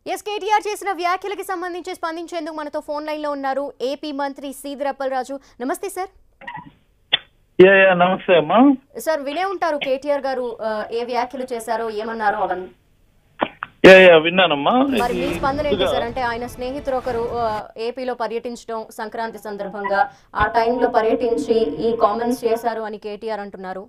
Yes KTR చేసిన వ్యాఖ్యలకి సంబంధించి స్పందించేందుకు మనతో ఫోన్ లైన్ లో ఉన్నారు ఏపీ మంత్రి సీదిరి అప్పలరాజు నమస్తే సార్ యా యా నమస్తే అమ్మా సార్ వినే ఉంటారు కేటీఆర్ గారు ఆ, ఏ వ్యాఖ్యలు చేశారో ఏమన్నారో అవన్నీ యా యా విన్నానమ్మా మరి మీ ఇది స్పందన ఏంటి ముందుగా- సార్ అంటే ఆయన స్నేహితుడు ఒకరు ఆ, ఏపీలో పర్యటించడం సంక్రాంతి సందర్భంగా ఆ టైంలో పర్యటించి ఈ కామెంట్స్ చేశారు అని కేటీఆర్ అంటున్నారు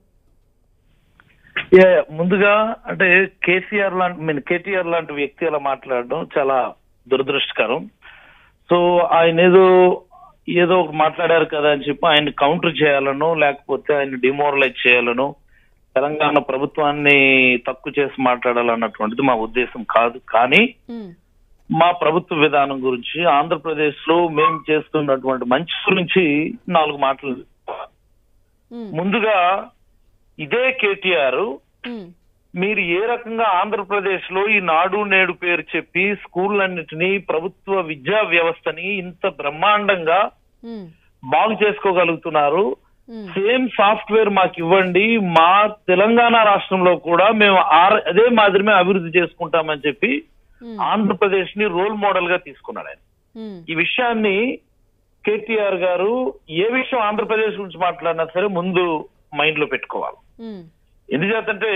యా యా, ముందుగా అంటే కేసీఆర్ లాంటి మీన్ కేటీఆర్ లాంటి వ్యక్తి అలా మాట్లాడడం చాలా దురదృష్టకరం సో ఆయన ఏదో ఏదో ఒకటి మాట్లాడారు కదా అని చెప్పి ఆయన కౌంటర్ చేయాలనో లేకపోతే ఆయన డిమోరలైజ్ చేయాలనో తెలంగాణ ప్రభుత్వాన్ని తక్కువ చేసి మాట్లాడాలన్నటువంటిది మా ఉద్దేశం కాదు కానీ ఉమ్, మా ప్రభుత్వ విధానం గురించి ఆంధ్రప్రదేశ్ లో మేము చేస్తున్నటువంటి మంచి గురించి నాలుగు మాటలు ఉమ్, ముందుగా ఇదే కేటీఆర్ ఉమ్, మీరు ఏ రకంగా ఆంధ్రప్రదేశ్ లో ఈ నాడు నేడు పేరు చెప్పి స్కూళ్ళన్నిటినీ ప్రభుత్వ విద్యా వ్యవస్థని ఇంత బ్రహ్మాండంగా ఉమ్, బాగు చేసుకోగలుగుతున్నారు ఉమ్, సేమ్ సాఫ్ట్వేర్ మాకు ఇవ్వండి మా తెలంగాణ రాష్ట్రంలో కూడా మేము ఆ- అదే మాదిరిమే అభివృద్ధి చేసుకుంటామని చెప్పి ఉమ్, ఆంధ్రప్రదేశ్ ని రోల్ మోడల్ గా తీసుకున్నాడు ఆయన ఉమ్, ఈ విషయాన్ని కేటీఆర్ గారు ఏ విషయం ఆంధ్రప్రదేశ్ గురించి మాట్లాడినా సరే ముందు మైండ్ లో పెట్టుకోవాలి ఉమ్, ఎందుచేతంటే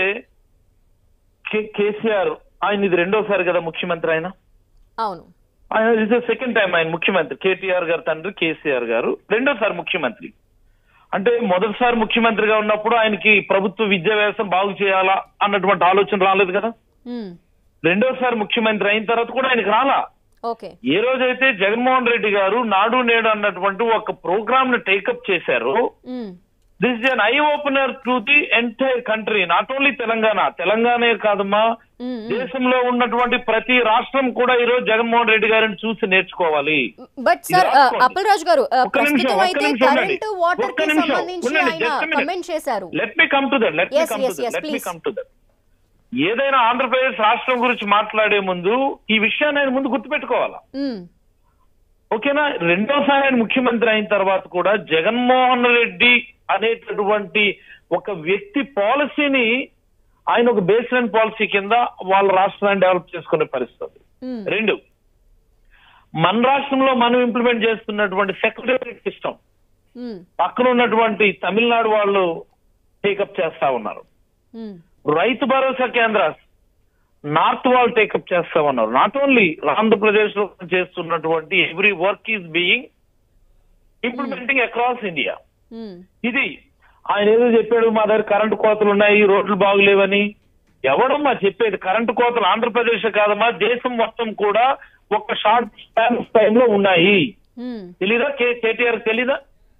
కే- కేసీఆర్ ఆయన ఇది రెండోసారి కదా ముఖ్యమంత్రి ఆయన అవును ఆయన ఇది సెకండ్ టైం ఆయన ముఖ్యమంత్రి కేటీఆర్ గారు తండ్రి కేసీఆర్ గారు రెండోసారి ముఖ్యమంత్రి అంటే మొదటిసారి ముఖ్యమంత్రిగా ఉన్నప్పుడు ఆయనకి ప్రభుత్వ విద్యా వ్యవస్థ బాగు చేయాలా అన్నటువంటి ఆలోచన రాలేదు కదా ఉమ్, రెండోసారి ముఖ్యమంత్రి అయిన తర్వాత కూడా ఆయనకి రాలా ఓకే ఏ రోజైతే జగన్మోహన్ రెడ్డి గారు నాడు నేడు అన్నటువంటి ఒక ప్రోగ్రామ్ ని టేకప్ చేశారో um, this is an eye opener to the entire country not only Telangana తెలంగాణే కాదమ్మా ఉమ్, ఉమ్. దేశంలో ఉన్నటువంటి ప్రతి రాష్ట్రం కూడా ఈ రోజు జగన్మోహన్ రెడ్డి గారిని చూసి నేర్చుకోవాలి బట్ ఇది సార్ రాసుకోండి. అప్పలరాజు గారు ఆ, ఒక్క నిమిషం, ప్రస్తుతం ఒక్క అయితే నిమిషం ఉండండి. కరెంటు వాటర్ ఒక్క కి నిమిషం, సంబంధించి ఉండండి, ఆయన just a minute. కమెంట్ చేశారు let me come to that let me Yes, come yes, to yes, that let me please. Come to that ఏదైనా ఆంధ్రప్రదేశ్ రాష్ట్రం గురించి మాట్లాడే ముందు ఈ విషయాన్ని ఆయన ముందు గుర్తుపెట్టుకోవాలా ఉమ్, ఓకేనా రెండోసారి ఆయన ముఖ్యమంత్రి అయిన తర్వాత కూడా జగన్మోహన్ రెడ్డి అనేటటువంటి ఒక వ్యక్తి పాలసీని ఆయన ఒక బేస్ లైన్ పాలసీ కింద వాళ్ళ రాష్ట్రాన్ని డెవలప్ చేసుకునే పరిస్థితి ఉమ్, రెండు మన రాష్ట్రంలో మనం ఇంప్లిమెంట్ చేస్తున్నటువంటి సెక్రటరీ సిస్టమ్ ఉమ్, పక్కన ఉన్నటువంటి తమిళనాడు వాళ్ళు టేకప్ చేస్తా ఉన్నారు ఉమ్, రైతు భరోసా కేంద్రాలు నార్త్ వాళ్ళు టేకప్ చేస్తా ఉన్నారు నాట్ ఓన్లీ ఆంధ్రప్రదేశ్ లో చేస్తున్నటువంటి every work is being implementing across India um, ఇది ఆయన ఏదో చెప్పాడు మా దగ్గర కరెంటు కోతలు ఉన్నాయి రోడ్లు బాగులేవని ఎవడమ్మా చెప్పేది కరెంటు కోతలు ఆంధ్రప్రదేశ్ కాదమ్మా దేశం మొత్తం కూడా ఒక షార్ట్ స్పాన్ టైమ్ లో ఉన్నాయి ఉమ్, తెలీదా కే- కేటీఆర్ తెలీదా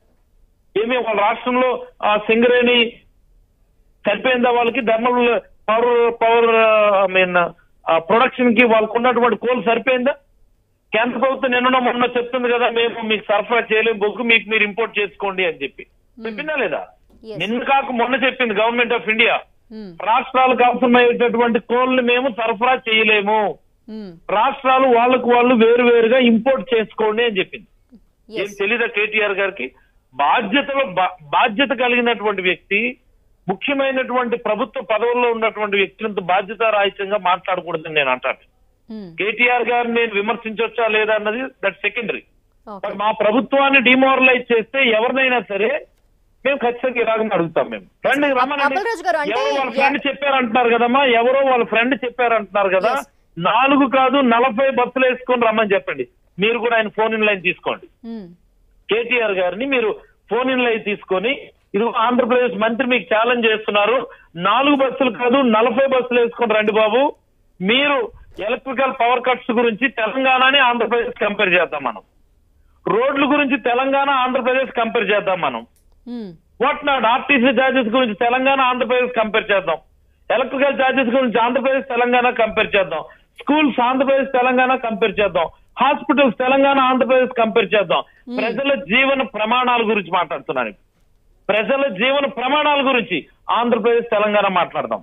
ఏమి వాళ్ళ రాష్ట్రంలో ఆ సింగరేణి సరిపోయిందా వాళ్ళకి thermal power power I mean production కి వాళ్ళకు ఉన్నటువంటి కోల్ సరిపోయిందా కేంద్ర ప్రభుత్వం నిన్న మొన్న చెప్తుంది కదా మేము మీకు సరఫరా చేయలేము బొగ్గు మీకు మీరు ఇంపోర్ట్ చేసుకోండి అని చెప్పి చెప్పిందా లేదా Yes. నిన్న కాక మొన్న చెప్పింది గవర్నమెంట్ ఆఫ్ ఇండియా ఉమ్, రాష్ట్రాలకు అవసరమయ్యేటటువంటి కోల్ని మేము సరఫరా చేయలేము ఉమ్, రాష్ట్రాలు వాళ్ళకు వాళ్ళు వేరు వేరుగా ఇంపోర్ట్ చేసుకోండి అని చెప్పింది ఏం yes. తెలీదా కేటీఆర్ గారికి బాధ్యతలో బా- బాధ్యత కలిగినటువంటి వ్యక్తి ముఖ్యమైనటువంటి ప్రభుత్వ పదవుల్లో ఉన్నటువంటి వ్యక్తులంత బాధ్యత రాహిత్యంగా మాట్లాడకూడదని నేను అంటాను ఉమ్, కేటీఆర్ గారిని నేను విమర్శించవచ్చా లేదా అన్నది దట్ సెకండరీ ఓకే మా ప్రభుత్వాన్ని డిమోరలైజ్ చేస్తే ఎవరినైనా సరే మేము ఖచ్చితంగా ఇలాగని అడుగుతాం మేము ఫ్రెండ్ రమ్మనండి అప్పలరాజు గారు, అంటే ఎవరో వాళ్ళ ఎ- ఫ్రెండ్ చెప్పారంటున్నారు కదమ్మా ఎవరో వాళ్ళ ఫ్రెండ్ చెప్పారంటున్నారు కదా Yes. నాలుగు కాదు నలభై బస్సులు వేసుకొని రమ్మని చెప్పండి మీరు కూడా ఆయన ఫోన్ ఇన్ లైన్ తీసుకోండి ఉమ్, కేటీఆర్ గారిని మీరు ఫోన్ ఇన్ లైన్ తీసుకొని ఇది ఆంధ్రప్రదేశ్ మంత్రి మీకు ఛాలెంజ్ చేస్తున్నారు నాలుగు బస్సులు కాదు నలభై బస్సులు వేసుకొని రండి బాబు మీరు ఎలక్ట్రికల్ పవర్ కట్స్ గురించి తెలంగాణని ఆంధ్రప్రదేశ్ కంపేర్ చేద్దాం మనం రోడ్ల గురించి తెలంగాణ ఆంధ్రప్రదేశ్ కంపేర్ చేద్దాం మనం um, what not RTC charges గురించి తెలంగాణ ఆంధ్రప్రదేశ్ కంపేర్ చేద్దాం ఎలక్ట్రికల్ ఛార్జెస్ గురించి ఆంధ్రప్రదేశ్ తెలంగాణ కంపేర్ చేద్దాం స్కూల్స్ ఆంధ్రప్రదేశ్ తెలంగాణ కంపేర్ చేద్దాం హాస్పిటల్స్ తెలంగాణ ఆంధ్రప్రదేశ్ కంపేర్ చేద్దాం ప్రజల జీవన ప్రమాణాల గురించి మాట్లాడుతున్నాను ఇప్పుడు. ప్రజల జీవన ప్రమాణాల గురించి ఆంధ్రప్రదేశ్ తెలంగాణ మాట్లాడదాం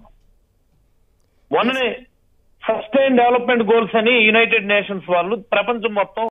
మొన్ననే సస్టైన్ డెవలప్మెంట్ గోల్స్ అని యునైటెడ్ నేషన్స్ వాళ్ళు ప్రపంచం మొత్తం